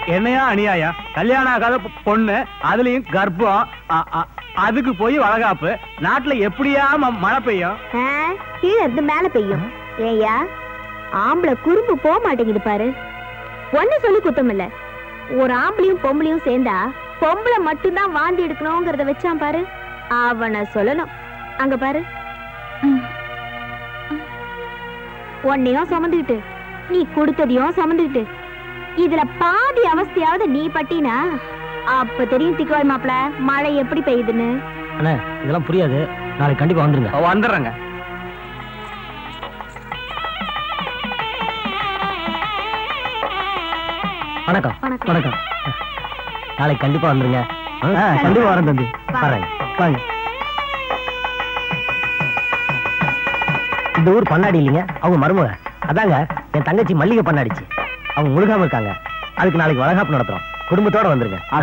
என்னையா அநியாயம் கல்யாணம் ஆகாத பொ- பொண்ணு அதுலயும் கர்ப்பம் அ- அ- அதுக்கு போய் வளகாப்பு நாட்டுல எப்படியா ம- மழை பெய்யும் ஆ, கீழே இருந்து மேல பெய்யும் ஏய்யா ஆம்பளை குறும்பு போக மாட்டேங்குது பாரு ஒண்ணு சொல்லி குத்தம் இல்ல ஒரு ஆம்பளையும் பொம்பளையும் சேர்ந்தா பொம்பளை மட்டும்தான் வாந்தி எடுக்கணுங்கிறத வச்சான் பாரு அவனை சொல்லணும் அங்க பாரு உன்னையும் சுமந்துக்கிட்டு நீ கொடுத்ததையும் சுமந்துக்கிட்டு இதுல பாதி அவஸ்தையாவது நீ பட்டினா அப்ப தெரியும் திக்குவாய் மாப்பிள மழை எப்படி பெய்யுதுன்னு அண்ணே இதெல்லாம் புரியாது நாளைக்கு கண்டிப்பா வந்துருங்க வந்துடுறேங்க வணக்கம் வணக்கம். வணக்கம் நாளைக்கு கண்டிப்பா வந்துருங்க ஆ, கண்டிப்பா வரேன் தம்பி வரேன் வாங்க இந்த ஊர் பண்ணாடி இல்லைங்க அவங்க மருமக அதாங்க என் தங்கச்சி மல்லிகை பண்ணாடிச்சு அவங்க முழுகாம இருக்காங்க அதுக்கு நாளைக்கு வளகாப்பு நடத்துறோம் குடும்பத்தோட வந்துருங்க ஆ?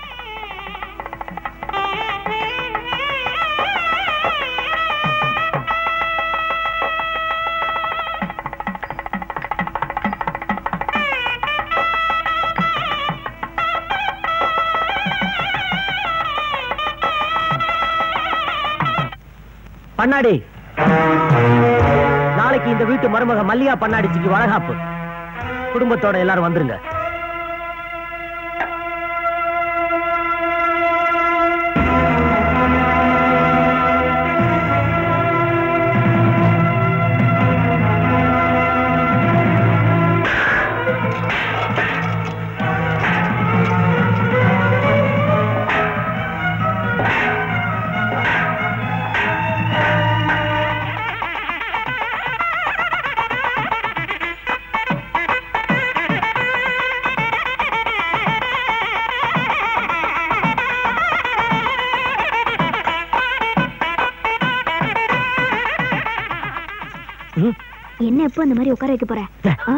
பண்ணாடி நாளைக்கு இந்த வீட்டு மருமக மல்லிகா பண்ணாடிச்சிக்கு வளகாப்பு குடும்பத்தோட எல்லாரும் வந்துருங்க ம், என்ன எப்போ அந்த மாதிரி உட்கார வைக்க போற ஆ?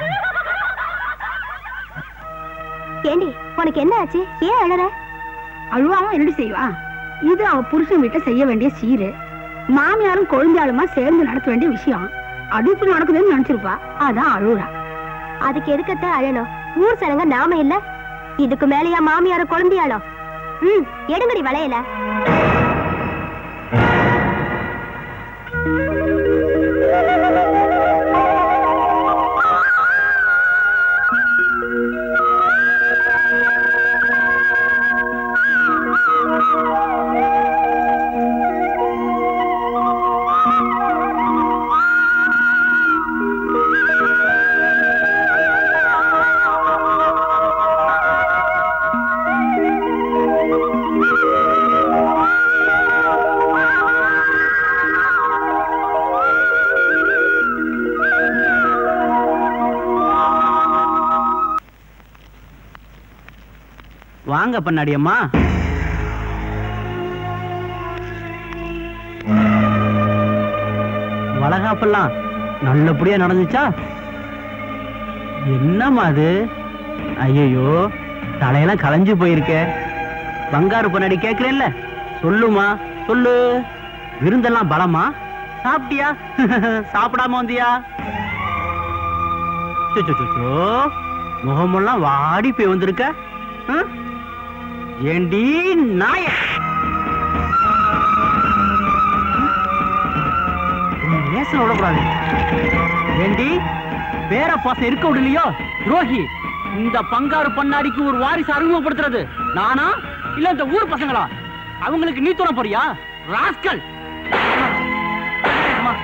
ஏண்டி உனக்கு என்ன ஆச்சு ஏன் அழற அழுவாம என்னடி செய்வா இது அவ புருஷன் வீட்டை செய்ய வேண்டிய சீரு மாமியாரும் கொழுந்தாளுமா சேர்ந்து நடத்த வேண்டிய விஷயம் அது இப்படி நடக்குதுன்னு நினைச்சிருப்பா அதான் அழுறா அதுக்கு எதுக்கத்த அழணும் ஊர் சனங்க நாம இல்ல இதுக்கு மேலயா மாமியார குழந்தையாளோ ம் எடுங்கடி வளையல வாங்க பண்ணாடி அம்மா வளகாப்பெல்லாம் நல்லபடியா நடந்துச்சா என்னம்மா அது ஐயோ தலையெல்லாம் களைஞ்சு போயிருக்க பங்காரு பொன்னாடி கேட்கிறேன்ல சொல்லுமா சொல்லு விருந்தெல்லாம் பலமா சாப்பிட்டியா சாப்பிடாம வந்தியா சொச்சோ முகமெல்லாம் வாடி போய் வந்திருக்க ஆ? ஏண்டி நாய நேசம் விடக்கூடாது ஏண்டி பேர பாசம் இருக்க விடலையோ துரோகி இந்த பங்காரு பண்ணாடிக்கு ஒரு வாரிசு அறிமுகப்படுத்துறது நானா இல்ல இந்த ஊர் பசங்களா அவங்களுக்கு நீ தூர போறியா ராஸ்கல் அம்மா.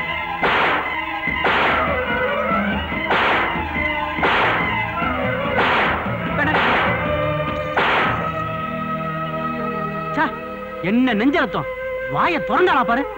வேணாம். ச்சே, என்ன நெஞ்ச ரத்தம் வாய திறந்தாளா பாரு